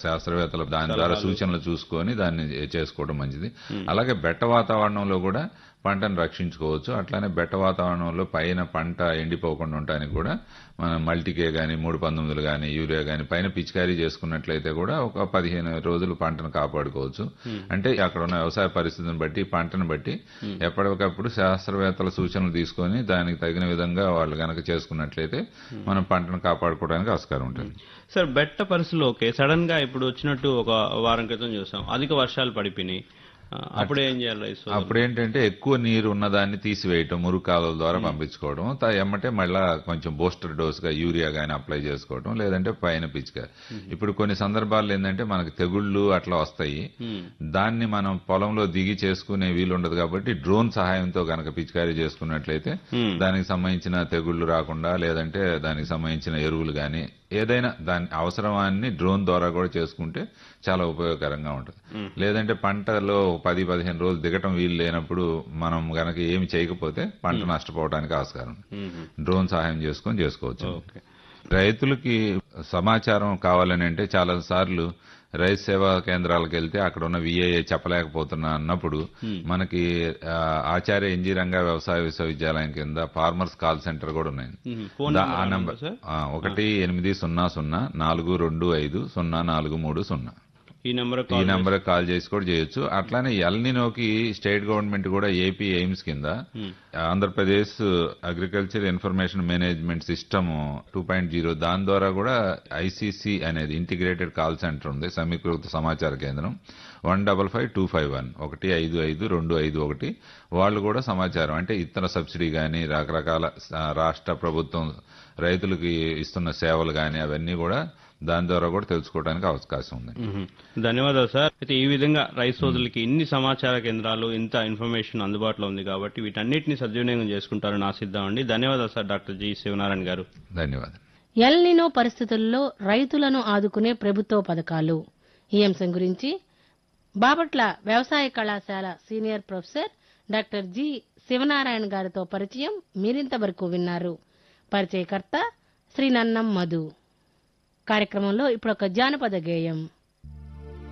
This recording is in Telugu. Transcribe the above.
శాస్త్రవేత్తలు దాని ద్వారా సూచనలు చూసుకొని దాన్ని చేసుకోవడం మంచిది అలాగే బెట్ట వాతావరణంలో కూడా పంటను రక్షించుకోవచ్చు అట్లానే బెట్ట వాతావరణంలో పైన పంట ఎండిపోకుండా ఉండటానికి కూడా మనం మల్టీకే గాని మూడు పంతొమ్మిదిలు గాని యూరియా గాని పైన పిచికారీ చేసుకున్నట్లయితే కూడా ఒక పదిహేను రోజులు పంటను కాపాడుకోవచ్చు అంటే అక్కడ ఉన్న వ్యవసాయ పరిస్థితిని బట్టి పంటను బట్టి ఎప్పటికప్పుడు శాస్త్రవేత్తల సూచనలు తీసుకొని దానికి తగిన విధంగా వాళ్ళు గనక చేసుకున్నట్లయితే మనం పంటను కాపాడుకోవడానికి ఆస్కారం ఉంటుంది సార్ బెట్ట పరిస్థితుల్లో ఓకే సడన్ గా ఇప్పుడు వచ్చినట్టు ఒక వారం క్రితం చూసాం అధిక వర్షాలు పడిపోయినాయి ఆ, అప్పుడు ఏం చేయాలి రైస్ అప్పుడు ఏంటంటే ఎక్కువ నీరు ఉన్నదాన్ని తీసివేయటం మురుగు కాలువల ద్వారా పంపించుకోవడం త- ఎమ్మటే మళ్ళా కొంచెం బూస్టర్ డోస్ గా యూరియా గానీ అప్లై చేసుకోవడం లేదంటే పైన పిచ్చిక ఇప్పుడు కొన్ని సందర్భాల్లో ఏంటంటే మనకి తెగుళ్ళు అట్లా వస్తాయి దాన్ని మనం పొలంలో దిగి చేసుకునే వీలు ఉండదు కాబట్టి డ్రోన్ సహాయంతో గనక పిచికారీ చేసుకున్నట్లయితే దానికి సంబంధించిన తెగుళ్ళు రాకుండా లేదంటే దానికి సంబంధించిన ఎరువులు గాని ఏదైనా దాని అవసరమాన్ని డ్రోన్ ద్వారా కూడా చేసుకుంటే చాలా ఉపయోగకరంగా ఉంటుంది లేదంటే పంటలో పది పదిహేను రోజులు దిగటం వీలు లేనప్పుడు మనం గనక ఏమి చేయకపోతే పంట నష్టపోవడానికి ఆస్కారం ఉంది. డ్రోన్ సహాయం చేసుకొని చేసుకోవచ్చు ఓకే రైతులకి సమాచారం కావాలని అంటే చాలా సార్లు రైతు సేవా కేంద్రాలకు వెళ్తే అక్కడ ఉన్న విఏఏ చెప్పలేకపోతున్నా అన్నప్పుడు మనకి ఆ, ఆచార్య ఎన్జీ రంగా వ్యవసాయ విశ్వవిద్యాలయం కింద ఫార్మర్స్ కాల్ సెంటర్ కూడా ఉన్నాయి మ్మ్. ఫోన్ దా- నెంబర్ ఆ ఏమన్నా నంబర్ ఉందా సార్ ఆ, ఒకటి ఎనిమిది సున్నా సున్నా నాలుగు రెండు ఐదు సున్నా నాలుగు మూడు సున్నా ఈ నెంబర్ ఈ నెంబర్ కాల్ చేసి కూడా చేయొచ్చు అట్లానే ఎల్నినోకి స్టేట్ గవర్నమెంట్ కూడా ఏపీ ఎయిమ్స్ కింద Andhra Pradesh agriculture information management system two point zero దాని ద్వారా కూడా ఐసీసీ అనేది ఇంటిగ్రేటెడ్ కాల్ సెంటర్ ఉంది సమీకృత సమాచార కేంద్రం one double five two five one ఒకటి ఐదు ఐదు రెండు ఐదు ఒకటి వాళ్ళు కూడా సమాచారం అంటే ఇతర సబ్సిడీ గాని రకరకాల స- రాష్ట్ర ప్రభుత్వం రైతులకి ఇస్తున్న సేవలు గాని అవన్నీ కూడా దాని ద్వారా కూడా తెలుసుకోవడానికి అవకాశం ఉంది మ్మ్. ధన్యవాదాలు సార్ అయితే ఈ విధంగా రైతు సోదరులకి ఇన్ని సమాచార కేంద్రాలు ఇంత ఇన్ఫర్మేషన్ అందుబాటులో ఉంది కాబట్టి వీటన్నిటిని సద్వినియోగం చేసుకుంటారని ఆశిద్దామండి ధన్యవాదాలు సార్ డాక్టర్ జి శివనారాయణ గారు ధన్యవాదాలు ఎల్నినో పరిస్థితుల్లో రైతులను ఆదుకునే ప్రభుత్వ పథకాలు ఈ అంశం గురించి బాపట్ల వ్యవసాయ కళాశాల senior professor doctor G Sivanarayana గారితో పరిచయం మీరింతవరకు విన్నారు పరిచయకర్త శ్రీ నన్నం మధు కార్యక్రమంలో ఇప్పుడు ఒక జానపద గేయం